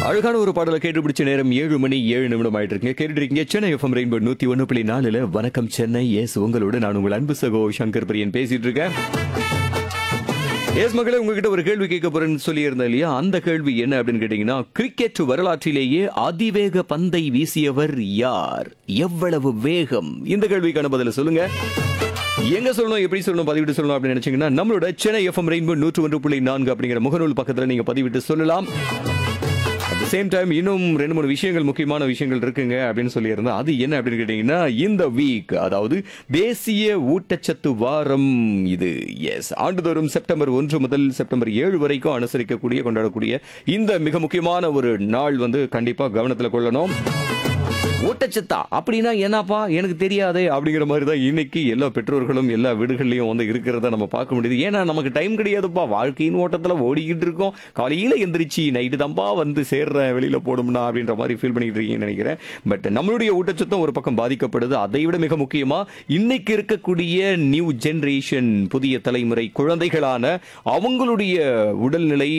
அழகான ஒரு பாடலை கேட்டு பிடிச்ச நேரம் ஏழு மணி ஏழு நிமிடம் ஆயிட்டு இருக்கீங்க கேட்டுட்டு இருக்கீங்க சென்னை எஃப்எம் ரெயின்போ நூத்தி ஒன்னு புள்ளி நாலுல வணக்கம் சென்னை எஸ் உங்களோட நான் உங்கள் அன்பு சகோ சங்கர் பிரியன் பேசிட்டு இருக்கேன் எஸ் மகளே உங்ககிட்ட ஒரு கேள்வி கேட்க போறேன்னு சொல்லி இருந்தேன் இல்லையா அந்த கேள்வி என்ன அப்படின்னு கேட்டீங்கன்னா கிரிக்கெட் வரலாற்றிலேயே அதிவேக பந்தை வீசியவர் யார் எவ்வளவு வேகம் இந்த கேள்விக்கான பதில சொல்லுங்க எங்க சொல்லணும் எப்படி சொல்லணும் பதிவிட்டு சொல்லணும் அப்படின்னு நினைச்சீங்கன்னா நம்மளோட சென்னை எஃப்எம் ரெயின்போ நூற்று ஒன்று புள்ளி நான்கு அப்படிங்கிற முகநூல் பக்கத்துல நீங்க பதிவிட்டு சொல்லலாம் அட் த சேம் டைம் இன்னும் ரெண்டு மூணு விஷயங்கள் முக்கியமான விஷயங்கள் இருக்குங்க அப்படின்னு சொல்லியிருந்தா அது என்ன அப்படின்னு கேட்டீங்கன்னா இந்த வீக் அதாவது தேசிய ஊட்டச்சத்து வாரம் இது எஸ் ஆண்டுதோறும் செப்டம்பர் ஒன்று முதல் செப்டம்பர் ஏழு வரைக்கும் அனுசரிக்கக்கூடிய கொண்டாடக்கூடிய இந்த மிக முக்கியமான ஒரு நாள் வந்து கண்டிப்பா கவனத்துல கொள்ளணும் ஊட்டச்சத்தா அப்படின்னா என்னப்பா எனக்கு தெரியாதே அப்படிங்கிற மாதிரி தான் இன்னைக்கு எல்லா பெற்றோர்களும் எல்லா வீடுகள்லையும் வந்து இருக்கிறத நம்ம பார்க்க முடியுது ஏன்னா நமக்கு டைம் கிடையாதுப்பா வாழ்க்கையின் ஓட்டத்தில் ஓடிக்கிட்டு இருக்கோம் காலையில் எந்திரிச்சு நைட்டு தான்ப்பா வந்து சேர்றேன் வெளியில போடும்னா அப்படின்ற மாதிரி ஃபீல் பண்ணிட்டு இருக்கீங்கன்னு நினைக்கிறேன் பட் நம்மளுடைய ஊட்டச்சத்தும் ஒரு பக்கம் பாதிக்கப்படுது அதை விட மிக முக்கியமா இன்னைக்கு இருக்கக்கூடிய நியூ ஜெனரேஷன் புதிய தலைமுறை குழந்தைகளான அவங்களுடைய உடல்நிலை